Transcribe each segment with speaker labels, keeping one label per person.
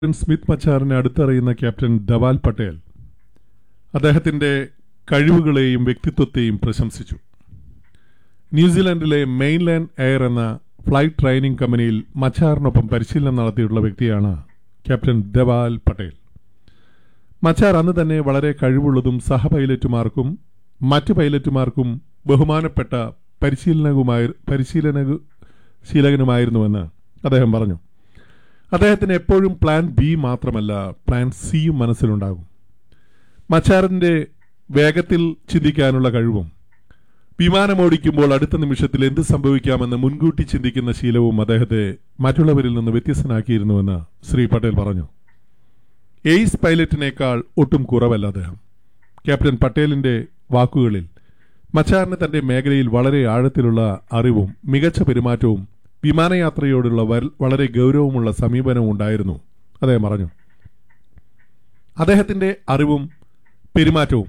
Speaker 1: captain Smith മച്ചാറിനെ അടുത്തറിയുന്ന captain Dhawal Patel അദ്ദേഹത്തിന്റെ കഴിവുകളെയും വ്യക്തിത്വത്തെയും പ്രശംസിച്ചു ന്യൂസിലൻഡിലെ മെയിൻലാൻഡ് എയർ എന്ന ഫ്ലൈറ്റ് ട്രെയിനിംഗ് കമ്പനിയിൽ മച്ചാറിനൊപ്പം പരിശീലനം നടത്തിയിട്ടുള്ള വ്യക്തിയാണ് ക്യാപ്റ്റൻ ധവാൽ പട്ടേൽ മച്ചാർ അന്ന് തന്നെ വളരെ കഴിവുള്ളതും സഹ പൈലറ്റുമാർക്കും മറ്റു പൈലറ്റുമാർക്കും ബഹുമാനപ്പെട്ട പരിശീലനകുമായി പരിശീലന ശീലകനുമായിരുന്നുവെന്ന് അദ്ദേഹം പറഞ്ഞു അദ്ദേഹത്തിന് എപ്പോഴും പ്ലാൻ ബി മാത്രമല്ല പ്ലാൻ സിയും മനസ്സിലുണ്ടാകും മച്ചാറിന്റെ വേഗത്തിൽ ചിന്തിക്കാനുള്ള കഴിവും വിമാനമോടിക്കുമ്പോൾ അടുത്ത നിമിഷത്തിൽ എന്ത് സംഭവിക്കാമെന്ന് മുൻകൂട്ടി ചിന്തിക്കുന്ന ശീലവും അദ്ദേഹത്തെ മറ്റുള്ളവരിൽ നിന്ന് വ്യത്യസ്തനാക്കിയിരുന്നുവെന്ന് ശ്രീ പട്ടേൽ പറഞ്ഞു എയ്സ് പൈലറ്റിനേക്കാൾ ഒട്ടും കുറവല്ല അദ്ദേഹം ക്യാപ്റ്റൻ പട്ടേലിന്റെ വാക്കുകളിൽ മച്ചാറിന് തന്റെ മേഖലയിൽ വളരെ ആഴത്തിലുള്ള അറിവും മികച്ച പെരുമാറ്റവും വിമാനയാത്രയോടുള്ള വൽ- വളരെ ഗൗരവമുള്ള സമീപനവും ഉണ്ടായിരുന്നു അദ്ദേഹം പറഞ്ഞു അദ്ദേഹത്തിന്റെ അറിവും പെരുമാറ്റവും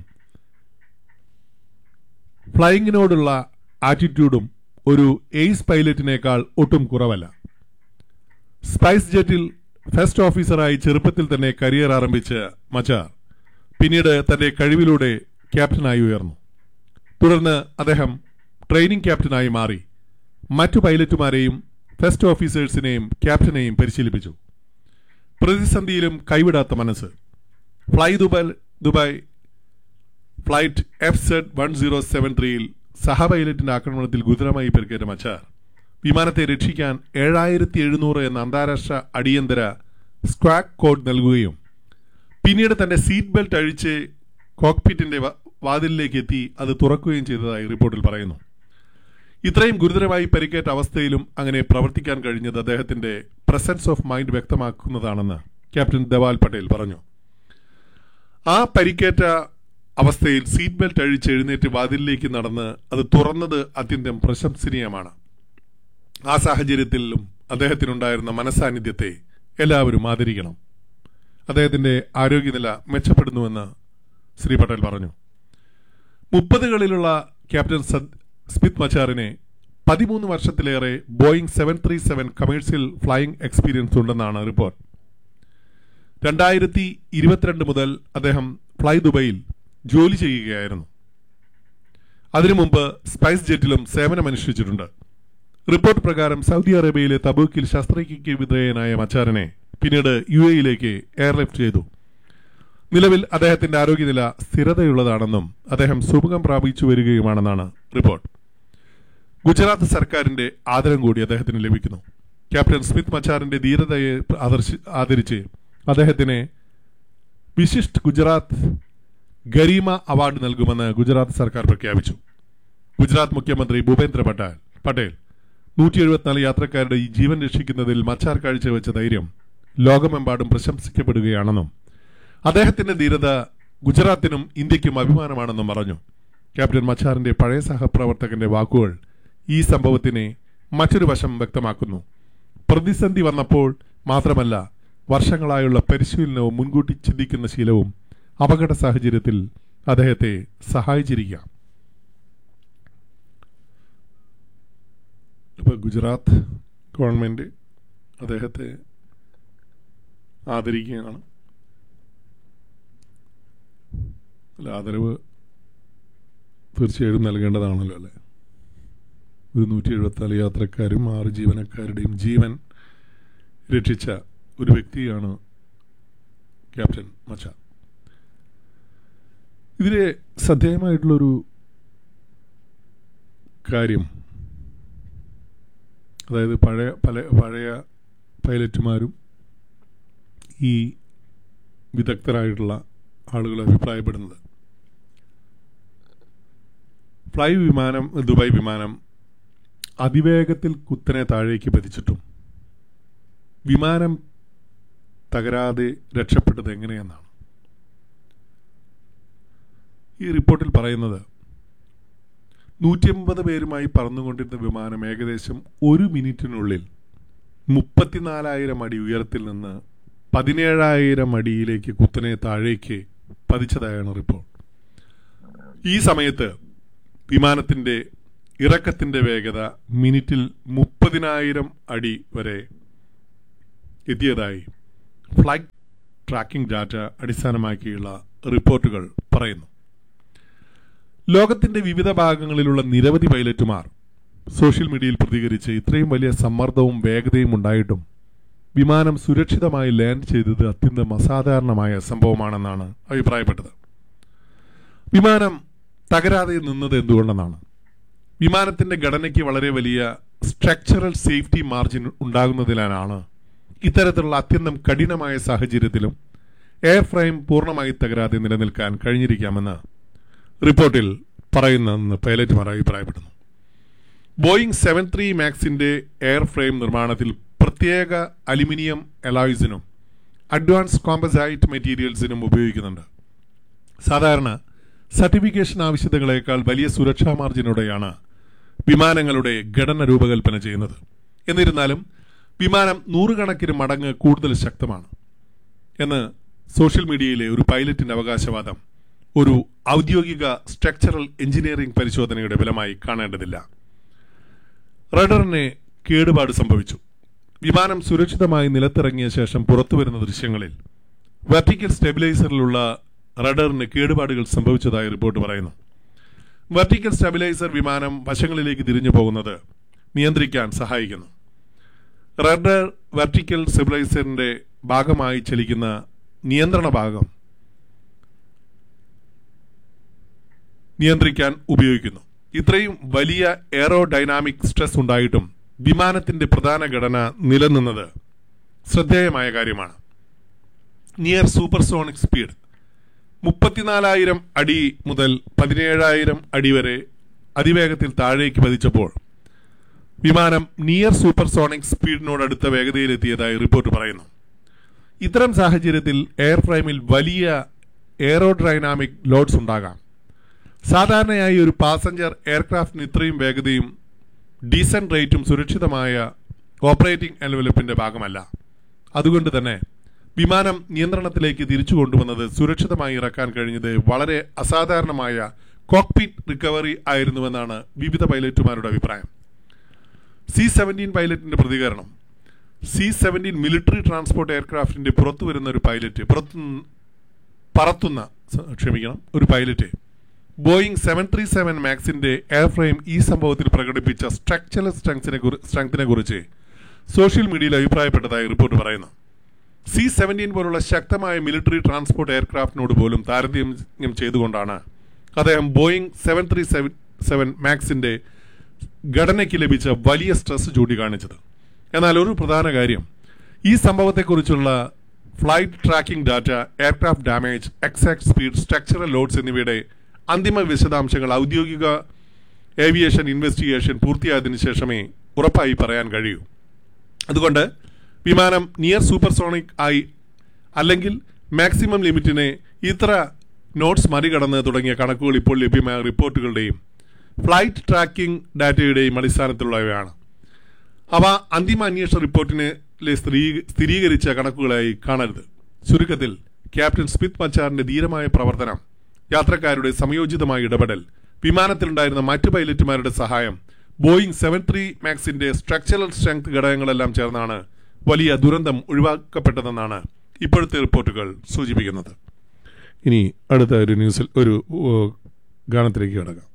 Speaker 1: ഫ്ലൈയിങ്ങിനോടുള്ള ആറ്റിറ്റ്യൂഡും ഒരു എയ്സ് പൈലറ്റിനേക്കാൾ ഒട്ടും കുറവല്ല സ്പൈസ് ജെറ്റിൽ ഫസ്റ്റ് ഓഫീസറായി ചെറുപ്പത്തിൽ തന്നെ കരിയർ ആരംഭിച്ച മച്ചാർ പിന്നീട് തന്റെ കഴിവിലൂടെ ക്യാപ്റ്റനായി ഉയർന്നു തുടർന്ന് അദ്ദേഹം ട്രെയിനിംഗ് ക്യാപ്റ്റനായി മാറി മറ്റു പൈലറ്റുമാരെയും ഫസ്റ്റ് ഓഫീസേഴ്സിനെയും ക്യാപ്റ്റനെയും പരിശീലിപ്പിച്ചു പ്രതിസന്ധിയിലും കൈവിടാത്ത മനസ്സ് fly Dubai Dubai flight F Z one zero seven ത്രീയിൽ സഹ പൈലറ്റിന്റെ ആക്രമണത്തിൽ ഗുരുതരമായി പരിക്കേറ്റ മച്ചാർ വിമാനത്തെ രക്ഷിക്കാൻ ഏഴായിരത്തി എഴുന്നൂറ് എന്ന അന്താരാഷ്ട്ര അടിയന്തര സ്ക്വാക്ക് കോഡ് നൽകുകയും പിന്നീട് തന്റെ സീറ്റ് ബെൽറ്റ് അഴിച്ച് കോക്പിറ്റിന്റെ വ- വാതിലിലേക്ക് എത്തി അത് തുറക്കുകയും ചെയ്തതായി റിപ്പോർട്ടിൽ പറയുന്നു ഇത്രയും ഗുരുതരമായി പരിക്കേറ്റ അവസ്ഥയിലും അങ്ങനെ പ്രവർത്തിക്കാൻ കഴിഞ്ഞത് അദ്ദേഹത്തിന്റെ പ്രസൻസ് ഓഫ് മൈൻഡ് വ്യക്തമാക്കുന്നതാണെന്ന് ക്യാപ്റ്റൻ ധവാൽ പട്ടേൽ പറഞ്ഞു ആ പരിക്കേറ്റ അവസ്ഥയിൽ സീറ്റ് ബെൽറ്റ് അഴിച്ച് എഴുന്നേറ്റ് വാതിലിലേക്ക് നടന്ന് അത് തുറന്നത് അത്യന്തം പ്രശംസനീയമാണ് ആ സാഹചര്യത്തിലും അദ്ദേഹത്തിനുണ്ടായിരുന്ന മനസാന്നിധ്യത്തെ എല്ലാവരും ആദരിക്കണം അദ്ദേഹത്തിന്റെ ആരോഗ്യനില മെച്ചപ്പെടുന്നുവെന്ന് ശ്രീ പട്ടേൽ പറഞ്ഞു മുപ്പതുകളിലുള്ള ക്യാപ്റ്റൻ സദ് സ്മിത്ത് മച്ചാറിനെ പതിമൂന്ന് വർഷത്തിലേറെ Boeing seven three seven commercial flying experience ഉണ്ടെന്നാണ് റിപ്പോർട്ട് രണ്ടായിരത്തി ഇരുപത്തിരണ്ട് മുതൽ അദ്ദേഹം ഫ്ലൈ ദുബൈയിൽ ജോലി ചെയ്യുകയായിരുന്നു അതിനു മുമ്പ് സ്പൈസ് ജെറ്റിലും സേവനമനുഷ്ഠിച്ചിട്ടുണ്ട് റിപ്പോർട്ട് പ്രകാരം സൗദി അറേബ്യയിലെ തബൂക്കിൽ ശസ്ത്രക്രിയയ്ക്ക് വിധേയനായ മച്ചാറിനെ പിന്നീട് യു എയിലേക്ക് എയർലിഫ്റ്റ് ചെയ്തു നിലവിൽ അദ്ദേഹത്തിന്റെ ആരോഗ്യനില സ്ഥിരതയുള്ളതാണെന്നും അദ്ദേഹം സുമുഖം പ്രാപിച്ചു വരികയുമാണെന്നാണ് റിപ്പോർട്ട് ഗുജറാത്ത് സർക്കാരിന്റെ ആദരം കൂടി അദ്ദേഹത്തിന് ലഭിക്കുന്നു ക്യാപ്റ്റൻ സ്മിത്ത് മച്ചാറിന്റെ ധീരതയെ ആദർശി- ആദരിച്ച് അദ്ദേഹത്തിന് വിശിഷ്ട് ഗുജറാത്ത് ഗരീമ അവാർഡ് നൽകുമെന്ന് ഗുജറാത്ത് സർക്കാർ പ്രഖ്യാപിച്ചു ഗുജറാത്ത് മുഖ്യമന്ത്രി ഭൂപേന്ദ്ര പട്ടേൽ പട്ടേൽ നൂറ്റി എഴുപത്തിനാല് യാത്രക്കാരുടെ ഈ ജീവൻ രക്ഷിക്കുന്നതിൽ മച്ചാർ കാഴ്ചവെച്ച ധൈര്യം ലോകമെമ്പാടും പ്രശംസിക്കപ്പെടുകയാണെന്നും അദ്ദേഹത്തിന്റെ ധീരത ഗുജറാത്തിനും ഇന്ത്യക്കും അഭിമാനമാണെന്നും പറഞ്ഞു ക്യാപ്റ്റൻ മച്ചാറിന്റെ പഴയ സഹപ്രവർത്തകന്റെ വാക്കുകൾ ഈ സംഭവത്തിനെ മറ്റൊരു വശം വ്യക്തമാക്കുന്നു പ്രതിസന്ധി വന്നപ്പോൾ മാത്രമല്ല വർഷങ്ങളായുള്ള പരിശീലനവും മുൻകൂട്ടി ചിന്തിക്കുന്ന ശീലവും അപകട സാഹചര്യത്തിൽ അദ്ദേഹത്തെ സഹായിച്ചിരിക്കാം ഇപ്പൊ ഗുജറാത്ത് ഗവൺമെന്റ് അദ്ദേഹത്തെ ആദരിക്കുകയാണ് അല്ല ആദരവ് തീർച്ചയായും നൽകേണ്ടതാണല്ലോ അല്ലേ ഒരു നൂറ്റി എഴുപത്തിനാല് യാത്രക്കാരും ആറ് ജീവനക്കാരുടെയും ജീവൻ രക്ഷിച്ച ഒരു വ്യക്തിയാണ് ക്യാപ്റ്റൻ മച്ച ഇതിലെ ശ്രദ്ധേയമായിട്ടുള്ളൊരു കാര്യം അതായത് പഴയ പല പഴയ പൈലറ്റുമാരും ഈ വിദഗ്ധരായിട്ടുള്ള ആളുകൾ അഭിപ്രായപ്പെടുന്നത് ഫ്ലൈ വിമാനം ദുബായ് വിമാനം അതിവേഗത്തിൽ കുത്തനെ താഴേക്ക് പതിച്ചിട്ടും വിമാനം തകരാതെ രക്ഷപ്പെട്ടത് എങ്ങനെയെന്നാണ് ഈ റിപ്പോർട്ടിൽ പറയുന്നത് നൂറ്റിയമ്പത് പേരുമായി പറന്നുകൊണ്ടിരുന്ന വിമാനം ഏകദേശം ഒരു മിനിറ്റിനുള്ളിൽ മുപ്പത്തിനാലായിരം അടി ഉയരത്തിൽ നിന്ന് പതിനേഴായിരം അടിയിലേക്ക് കുത്തനെ താഴേക്ക് പതിച്ചതായാണ് റിപ്പോർട്ട് ഈ സമയത്ത് വിമാനത്തിന്റെ ഇറക്കത്തിന്റെ വേഗത മിനിറ്റിൽ മുപ്പതിനായിരം അടി വരെ എത്തിയതായി ഫ്ലൈറ്റ് ട്രാക്കിംഗ് ഡാറ്റ അടിസ്ഥാനമാക്കിയുള്ള റിപ്പോർട്ടുകൾ പറയുന്നു ലോകത്തിന്റെ വിവിധ ഭാഗങ്ങളിലുള്ള നിരവധി പൈലറ്റുമാർ സോഷ്യൽ മീഡിയയിൽ പ്രതികരിച്ച് ഇത്രയും വലിയ സമ്മർദ്ദവും വേഗതയും ഉണ്ടായിട്ടും വിമാനം സുരക്ഷിതമായി ലാൻഡ് ചെയ്തത് അത്യന്തം അസാധാരണമായ സംഭവമാണെന്നാണ് അഭിപ്രായപ്പെട്ടത് വിമാനം തകരാതെ നിന്നത് എന്തുകൊണ്ടെന്നാണ് വിമാനത്തിന്റെ ഘടനയ്ക്ക് വളരെ വലിയ സ്ട്രക്ചറൽ സേഫ്റ്റി മാർജിൻ ഉണ്ടാകുന്നതിനാലാണ് ഇത്തരത്തിലുള്ള അത്യന്തം കഠിനമായ സാഹചര്യത്തിലും എയർ ഫ്രെയിം പൂർണ്ണമായി തകരാതെ നിലനിൽക്കാൻ കഴിഞ്ഞിരിക്കാമെന്ന് റിപ്പോർട്ടിൽ പറയുന്നെന്ന് പൈലറ്റുമാർ അഭിപ്രായപ്പെടുന്നു ബോയിങ് സെവൻ ത്രീ മാക്സിന്റെ എയർ ഫ്രെയിം നിർമ്മാണത്തിൽ പ്രത്യേക അലുമിനിയം എലോയ്സിനും അഡ്വാൻസ് കോമ്പസൈറ്റ് മെറ്റീരിയൽസിനും ഉപയോഗിക്കുന്നുണ്ട് സാധാരണ സർട്ടിഫിക്കേഷൻ ആവശ്യകതകളേക്കാൾ വലിയ സുരക്ഷാ മാർജിനോടെയാണ് വിമാനങ്ങളുടെ ഘടന രൂപകൽപ്പന ചെയ്യുന്നത് എന്നിരുന്നാലും വിമാനം നൂറുകണക്കിന് മടങ്ങ് കൂടുതൽ ശക്തമാണ് എന്ന് സോഷ്യൽ മീഡിയയിലെ ഒരു പൈലറ്റിന്റെ അവകാശവാദം ഒരു ഔദ്യോഗിക സ്ട്രക്ചറൽ എഞ്ചിനീയറിംഗ് പരിശോധനയുടെ ഫലമായി കാണേണ്ടതില്ല റഡറിന് കേടുപാട് സംഭവിച്ചു വിമാനം സുരക്ഷിതമായി നിലത്തിറങ്ങിയ ശേഷം പുറത്തുവരുന്ന ദൃശ്യങ്ങളിൽ വെർട്ടിക്കൽ സ്റ്റെബിലൈസറിലുള്ള റഡറിന് കേടുപാടുകൾ സംഭവിച്ചതായി റിപ്പോർട്ട് പറയുന്നു വെർട്ടിക്കൽ സ്റ്റെബിലൈസർ വിമാനം വശങ്ങളിലേക്ക് തിരിഞ്ഞു പോകുന്നത് നിയന്ത്രിക്കാൻ സഹായിക്കുന്നു റഡർ വെർട്ടിക്കൽ സ്റ്റെബിലൈസറിന്റെ ഭാഗമായി ചലിക്കുന്ന നിയന്ത്രണ ഭാഗം നിയന്ത്രിക്കാൻ ഉപയോഗിക്കുന്നു ഇത്രയും വലിയ എയറോ ഡൈനാമിക് സ്ട്രെസ് ഉണ്ടായിട്ടും വിമാനത്തിന്റെ പ്രധാന ഘടന നിലനിന്നത് ശ്രദ്ധേയമായ കാര്യമാണ് നിയർ സൂപ്പർസോണിക് സ്പീഡ് മുപ്പത്തിനാലായിരം അടി മുതൽ പതിനേഴായിരം അടി വരെ അതിവേഗത്തിൽ താഴേക്ക് പതിച്ചപ്പോൾ വിമാനം നിയർ സൂപ്പർസോണിക് സ്പീഡിനോടടുത്ത വേഗതയിലെത്തിയതായി റിപ്പോർട്ട് പറയുന്നു ഇത്തരം സാഹചര്യത്തിൽ എയർ ഫ്രെയിമിൽ വലിയ എയറോഡൈനാമിക് ലോഡ്സ് ഉണ്ടാകാം സാധാരണയായി ഒരു പാസഞ്ചർ എയർക്രാഫ്റ്റിന് ഇത്രയും വേഗതയും ഡീസന്റ് റേറ്റും സുരക്ഷിതമായ ഓപ്പറേറ്റിംഗ് എൻവലപ്പിന്റെ ഭാഗമല്ല അതുകൊണ്ട് തന്നെ വിമാനം നിയന്ത്രണത്തിലേക്ക് തിരിച്ചു കൊണ്ടുവന്നത് സുരക്ഷിതമായി ഇറക്കാൻ കഴിഞ്ഞത് വളരെ അസാധാരണമായ കോക്പിറ്റ് റിക്കവറി ആയിരുന്നുവെന്നാണ് വിവിധ പൈലറ്റുമാരുടെ അഭിപ്രായം സി സെവൻറ്റീൻ പൈലറ്റിന്റെ പ്രതികരണം സി സെവൻറ്റീൻ മിലിറ്ററി ട്രാൻസ്പോർട്ട് എയർക്രാഫ്റ്റിന്റെ പുറത്തു വരുന്ന ഒരു പൈലറ്റ് പുറത്തു പറത്തുന്ന സ- ക്ഷമിക്കണം ഒരു pilot Boeing seven three seven മാക്സിന്റെ എയർ ഫ്രെയിം ഈ സംഭവത്തിൽ പ്രകടിപ്പിച്ച സ്ട്രക്ചറൽ സ്ട്രെങ്സിനെ സ്ട്രെങ്തിനെ കുറിച്ച് സോഷ്യൽ മീഡിയയിൽ അഭിപ്രായപ്പെട്ടതായി റിപ്പോർട്ട് പറയുന്നു സി സെവൻറ്റീൻ പോലുള്ള ശക്തമായ മിലിറ്ററി ട്രാൻസ്പോർട്ട് എയർക്രാഫ്റ്റിനോട് പോലും താരതമ്യം ചെയ്തുകൊണ്ടാണ് അദ്ദേഹം Boeing seven three seven seven മാക്സിന്റെ ഘടനയ്ക്ക് ലഭിച്ച വലിയ സ്ട്രെസ് ചൂണ്ടിക്കാണിച്ചത് എന്നാൽ ഒരു പ്രധാന കാര്യം ഈ സംഭവത്തെക്കുറിച്ചുള്ള flight tracking data aircraft damage exact speed structural loads എന്നിവയുടെ അന്തിമ വിശദാംശങ്ങൾ ഔദ്യോഗിക ഏവിയേഷൻ ഇൻവെസ്റ്റിഗേഷൻ പൂർത്തിയായതിനു ശേഷമേ ഉറപ്പായി പറയാൻ കഴിയൂ അതുകൊണ്ട് വിമാനം നിയർ സൂപ്പർസോണിക് ആയി അല്ലെങ്കിൽ മാക്സിമം ലിമിറ്റിനെ ഇത്ര നോട്ട്സ് മറികടന്ന് തുടങ്ങിയ കണക്കുകൾ ഇപ്പോൾ ലഭ്യമായ റിപ്പോർട്ടുകളുടെയും ഫ്ലൈറ്റ് ട്രാക്കിംഗ് ഡാറ്റയുടെയും അടിസ്ഥാനത്തിലുള്ളവയാണ് അവ അന്തിമ അന്വേഷണ റിപ്പോർട്ടിനെ സ്ഥിരീ- സ്ഥിരീകരിച്ച കണക്കുകളായി കാണരുത് ചുരുക്കത്തിൽ ക്യാപ്റ്റൻ സ്മിത്ത് മച്ചാറിന്റെ ധീരമായ പ്രവർത്തനം യാത്രക്കാരുടെ സംയോജിതമായ ഇടപെടൽ വിമാനത്തിലുണ്ടായിരുന്ന മറ്റു പൈലറ്റുമാരുടെ സഹായം ബോയിങ് സെവൻ ത്രീ മാക്സിന്റെ സ്ട്രക്ചറൽ സ്ട്രെങ്ത് ഘടകങ്ങളെല്ലാം ചേർന്നാണ് വലിയ ദുരന്തം ഒഴിവാക്കപ്പെട്ടതെന്നാണ് ഇപ്പോഴത്തെ റിപ്പോർട്ടുകൾ സൂചിപ്പിക്കുന്നത് ഇനി അടുത്ത ഒരു ന്യൂസിൽ ഒരു ഓ, ഗാനത്തിലേക്ക് കിടക്കാം